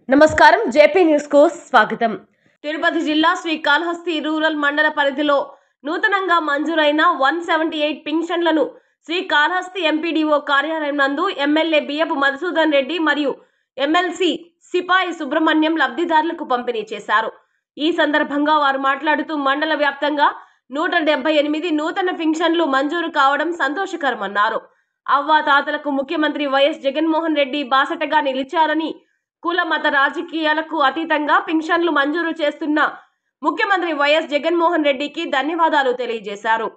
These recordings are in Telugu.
నమస్కారం జేపీ న్యూస్ కు స్వాగతం తిరుపతి జిల్లా శ్రీకాళహస్తి రూరల్ మండల పరిధిలో నూతనంగా మంజూరైన వన్ సెవెంటీ ఎయిట్ పింఛన్లను శ్రీకాళహస్తి ఎంపీడీఓ కార్యాలయం నందు ఎమ్మెల్యే బియ్యపు మధుసూదన్ రెడ్డి మరియు ఎమ్మెల్సీ సిపాయి సుబ్రహ్మణ్యం లబ్ధిదారులకు పంపిణీ చేశారు ఈ సందర్భంగా వారు మాట్లాడుతూ మండల వ్యాప్తంగా నూట డెబ్బై ఎనిమిది నూతన పింఛన్లు మంజూరు కావడం సంతోషకరమన్నారు అవ్వా తాతలకు ముఖ్యమంత్రి వైఎస్ జగన్మోహన్ రెడ్డి బాసటగా నిలిచారని కుల మత రాజకీయాలకు అతీతంగా పింఛన్లు మంజూరు చేస్తున్న ముఖ్యమంత్రి వైఎస్ జగన్మోహన్ రెడ్డికి ధన్యవాదాలు తెలియజేశారు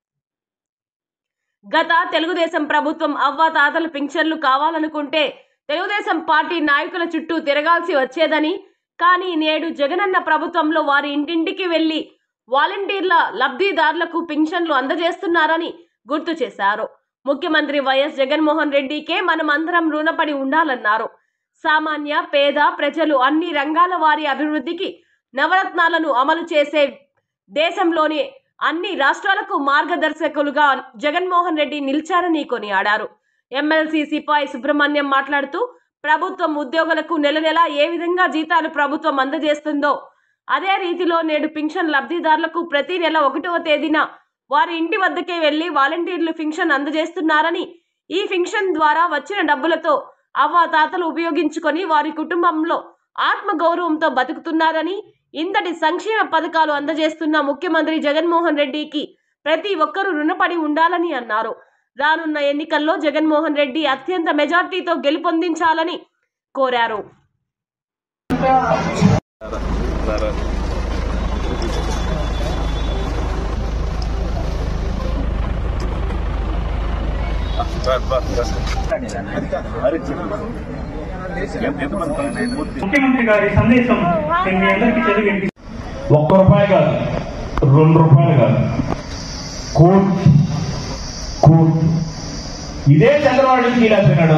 గత తెలుగుదేశం ప్రభుత్వం అవ్వ తాతల పింఛన్లు కావాలనుకుంటే తెలుగుదేశం పార్టీ నాయకుల చుట్టూ తిరగాల్సి వచ్చేదని కానీ నేడు జగనన్న ప్రభుత్వంలో వారి ఇంటింటికి వెళ్లి వాలంటీర్ల లబ్ధిదారులకు పింఛన్లు అందజేస్తున్నారని గుర్తు చేశారు ముఖ్యమంత్రి వైఎస్ జగన్మోహన్ రెడ్డికే మనం అందరం రుణపడి ఉండాలన్నారు సామాన్య పేద ప్రజలు అన్ని రంగాల వారి అభివృద్ధికి నవరత్నాలను అమలు చేసే దేశంలోని అన్ని రాష్ట్రాలకు మార్గదర్శకులుగా జగన్మోహన్ రెడ్డి నిలిచారని కొనియాడారు ఎమ్మెల్సీ సిపాయి సుబ్రహ్మణ్యం మాట్లాడుతూ ప్రభుత్వం ఉద్యోగులకు నెల నెల ఏ విధంగా జీతాలు ప్రభుత్వం అందజేస్తుందో అదే రీతిలో నేడు పింఛన్ లబ్ధిదారులకు ప్రతి నెల ఒకటవ తేదీన వారి ఇంటి వద్దకే వెళ్లి వాలంటీర్లు పింఛన్ అందజేస్తున్నారని ఈ పింఛన్ ద్వారా వచ్చిన డబ్బులతో అవ్వ తాతలు ఉపయోగించుకొని వారి కుటుంబంలో ఆత్మ గౌరవంతో బతుకుతున్నారని ఇంతటి సంక్షేమ పథకాలు అందజేస్తున్న ముఖ్యమంత్రి జగన్మోహన్ రెడ్డికి ప్రతి ఒక్కరూ రుణపడి ఉండాలని అన్నారు రానున్న ఎన్నికల్లో జగన్మోహన్ రెడ్డి అత్యంత మెజార్టీతో గెలుపొందించాలని కోరారు ముఖ్యమంత్రి గారి సందేశం నేను మీ అందరికీ చదివి ఒక్క రూపాయి కాదు రెండు రూపాయలు కాదు కోట్ కోట్ ఇదే చంద్రబాబు గీలేకపోయినాడు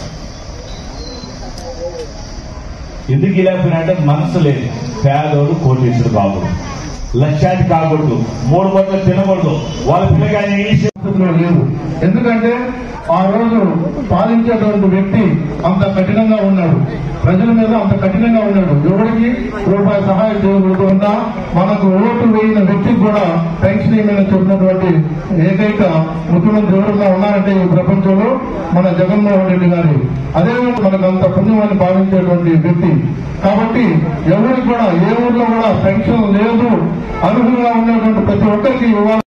ఎందుకు గీలేకపోయినా అంటే మనసు లేదు పేదోడు కోటేశ్వరు బాబు లక్ష్యాన్ని కాకూడదు మూడు పూటలు తినకూడదు వాళ్ళ పిల్లగాని ఇంగ్లీష్ పరిస్థితిలో లేదు ఎందుకంటే ఆ రోజు పాలించేటువంటి వ్యక్తి అంత కఠినంగా ఉన్నాడు ప్రజల మీద అంత కఠినంగా ఉన్నాడు ఎవరికి రూపాయి సహాయం చేయకుండా మనకు ఓటు వేయిన వ్యక్తికి కూడా పెన్షన్ ఏమైనా చెప్పినటువంటి ఏకైక ముఖ్యమంత్రి ఎవరుగా ఉన్నారంటే ఈ ప్రపంచంలో మన జగన్మోహన్ రెడ్డి గారు అదే మనకు అంత పుణ్యమని భావించేటువంటి వ్యక్తి కాబట్టి ఎవరికి కూడా ఏ ఊర్లో కూడా పెన్షన్ లేదు అర్హులుగా ఉన్నటువంటి ప్రతి ఒక్కరికి ఇవ్వాలి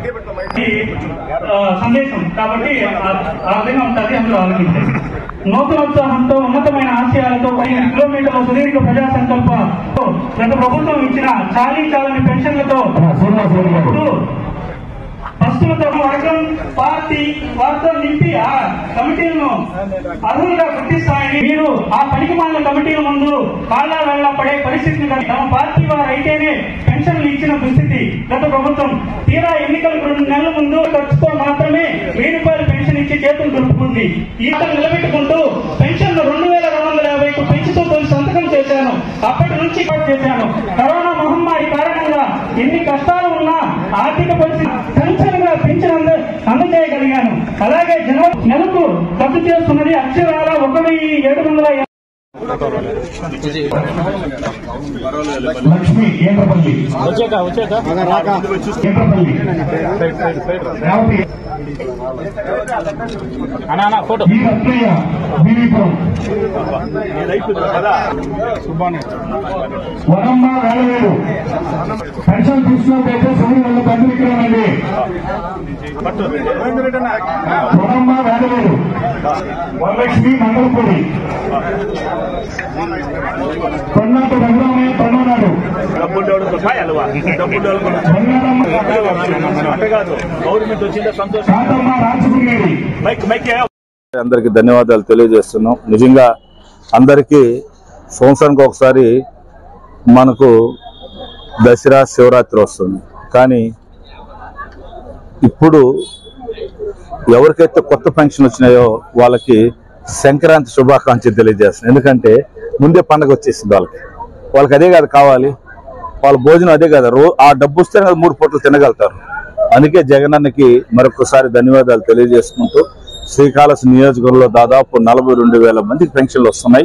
ఆ, సందేశం కాబట్టి ఆ- ఆ విధంగా ఉంటుంది అందులో ఆలోచించండి నూతన ఉత్సాహంతో ఉన్నతమైన ఆశయాలతో పదిహేను కిలోమీటర్ల సుదీర్ఘ ప్రజా సంకల్ప గత ప్రభుత్వం ఇచ్చిన చాలీ చాలని పెన్షన్లతో శ్రీనివాస్ రెడ్డి గారు ఇప్పుడు ప్రస్తుత వర్గం పార్టీ వారితో నింపి ఆ కమిటీలను అర్హులుగా గుర్తిస్తాయని మీరు ఆ పనికి మాలిన కమిటీల ముందు కాళ్ళ వెళ్ళ పడే పరిస్థితిని కానీ తమ పార్టీ వారు అయితేనే పెన్షన్లు ఇచ్చిన దుస్థితి గత ప్రభుత్వం తీరా ఎన్నికలకు రెండు నెలల ముందు ఖర్చుతో మాత్రమే వెయ్యి రూపాయలు పెన్షన్ ఇచ్చి చేతులు దులుపుకుంది ఈ మాటలు నిలబెట్టుకుంటూ పెన్షన్ రెండు వేల రెండు వందల యాభైకు పెంచుతూ తొలి సంతకం చేశాను అప్పటి నుంచి కట్ చేశాను కరోనా మహమ్మారి కారణంగా ఎన్ని కష్టాలు ఉన్నా ఆర్థిక పరిస్థితి సంచలనంగా పెంచిన అందజేయగలిగాను అలాగే జనవరి నెలకు ఖర్చు చేస్తున్నది అక్షరాల ఒక వెయ్యి ఏడు వందల లక్ష్మి ఏంట్రపల్లి ఏంట్రపల్లి రేవతి ఈ అత్తయ్య బీవీపురం వనమ్మ వేలవేలు పెన్షన్ తీసుకున్నట్టయితే సూర్యుడు వల్ల పంపిణీకరణండి వనమ్మ వేలవేలు వరలక్ష్మి మంగళపూడి కొన్నంత రఘురామయ్య తొండనాడు గవర్నమెంట్ వచ్చిందే సంతోషం కాంతమ్మ రాజపురిగేడి అందరికి ధన్యవాదాలు తెలియజేస్తున్నాం నిజంగా అందరికీ సంవత్సరానికి ఒకసారి మనకు దసరా శివరాత్రి వస్తుంది కానీ ఇప్పుడు ఎవరికైతే కొత్త పెన్షన్ వచ్చినాయో వాళ్ళకి సంక్రాంతి శుభాకాంక్షలు తెలియజేస్తున్నాం ఎందుకంటే ముందే పండగ వచ్చేసింది వాళ్ళకి వాళ్ళకి అదే కాదు కావాలి వాళ్ళ భోజనం అదే కదా రో ఆ డబ్బు వస్తే కదా మూడు పూటలు తినగలుగుతారు అందుకే జగనన్నకి మరొకసారి ధన్యవాదాలు తెలియజేసుకుంటూ శ్రీకాళహస్తి నియోజకవర్గంలో దాదాపు నలభై రెండు వేల మందికి పెన్షన్లు వస్తున్నాయి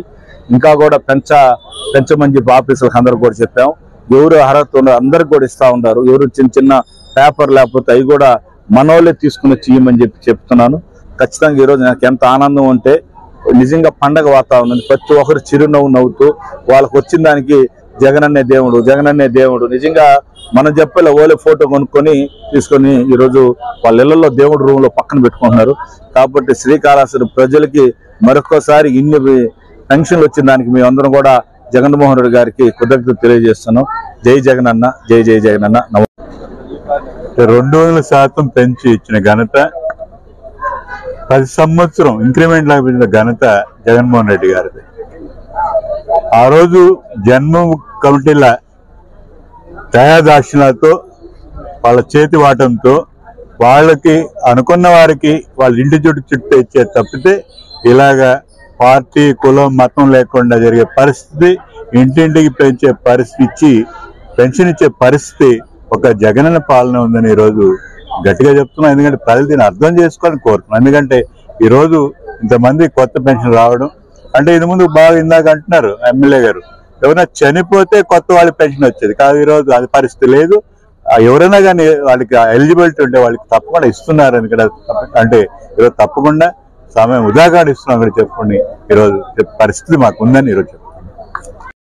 ఇంకా కూడా పెంచ పెంచమని చెప్పి ఆఫీసులకు అందరికి కూడా చెప్పాం ఎవరు అర్హత ఉన్నారో అందరికి కూడా ఇస్తా ఉన్నారు ఎవరు చిన్న చిన్న పేపర్ లేకపోతే అవి కూడా మనోళ్ళే తీసుకుని వచ్చి ఇవ్వమని చెప్పి చెప్తున్నాను ఖచ్చితంగా ఈరోజు నాకు ఎంత ఆనందం ఉంటే నిజంగా పండగ వాతావరణం ఉంది. ప్రతి ఒక్కరు చిరునవ్వు నవ్వుతూ వాళ్ళకి వచ్చిన దానికి జగన్ అనే దేవుడు జగన్ అనే దేవుడు నిజంగా మనం చెప్పలే ఓలే ఫోటో కొనుక్కొని తీసుకొని ఈరోజు వాళ్ళ ఇళ్లలో దేవుడు రూమ్ లో పక్కన పెట్టుకుంటున్నారు కాబట్టి శ్రీకాళహస్తి ప్రజలకి మరొకసారి ఇన్ని పెన్షన్లు వచ్చిన దానికి మేము అందరం కూడా జగన్మోహన్ రెడ్డి గారికి కృతజ్ఞత తెలియజేస్తున్నాం జై జగన్ అన్న జై జై జగన్ అన్న నమస్తే. రెండు వందల శాతం పెంచి ఇచ్చిన ఘనత పది సంవత్సరం ఇంక్రిమెంట్ లాగా పెంచిన ఘనత జగన్మోహన్ రెడ్డి గారిది ఆ రోజు జన్మ కమిటీల దయాదాక్షిణాలతో వాళ్ళ చేతి వాటంతో వాళ్ళకి అనుకున్న వారికి వాళ్ళ ఇంటి చుట్టూ చుట్టూ ఇచ్చే తప్పితే ఇలాగా పార్టీ కులం మతం లేకుండా జరిగే పరిస్థితి ఇంటింటికి పెంచే పరిస్థితి ఇచ్చి పెన్షన్ ఇచ్చే పరిస్థితి ఒక జగనన్న పాలన ఉందని ఈరోజు గట్టిగా చెప్తున్నాం ఎందుకంటే ప్రజలు దీన్ని అర్థం చేసుకోవాలని కోరుతున్నాం ఎందుకంటే ఈరోజు ఇంతమంది కొత్త పెన్షన్ రావడం అంటే ఇది ముందు బాగా ఇందాక అంటున్నారు ఎమ్మెల్యే గారు ఎవరైనా చనిపోతే కొత్త వాళ్ళ పెన్షన్ వచ్చేది కాదు ఈరోజు అది పరిస్థితి లేదు ఆ ఎవరైనా కానీ వాళ్ళకి ఎలిజిబిలిటీ ఉంటే వాళ్ళకి తప్పకుండా ఇస్తున్నారు అని ఇక్కడ తప్ప- అంటే ఈరోజు తప్పకుండా సమయం ఉదాహరణ ఇస్తున్నాం కూడా చెప్పుకొని ఈరోజు చెప్పే పరిస్థితి మాకు ఉందని ఈరోజు చెప్తున్నాం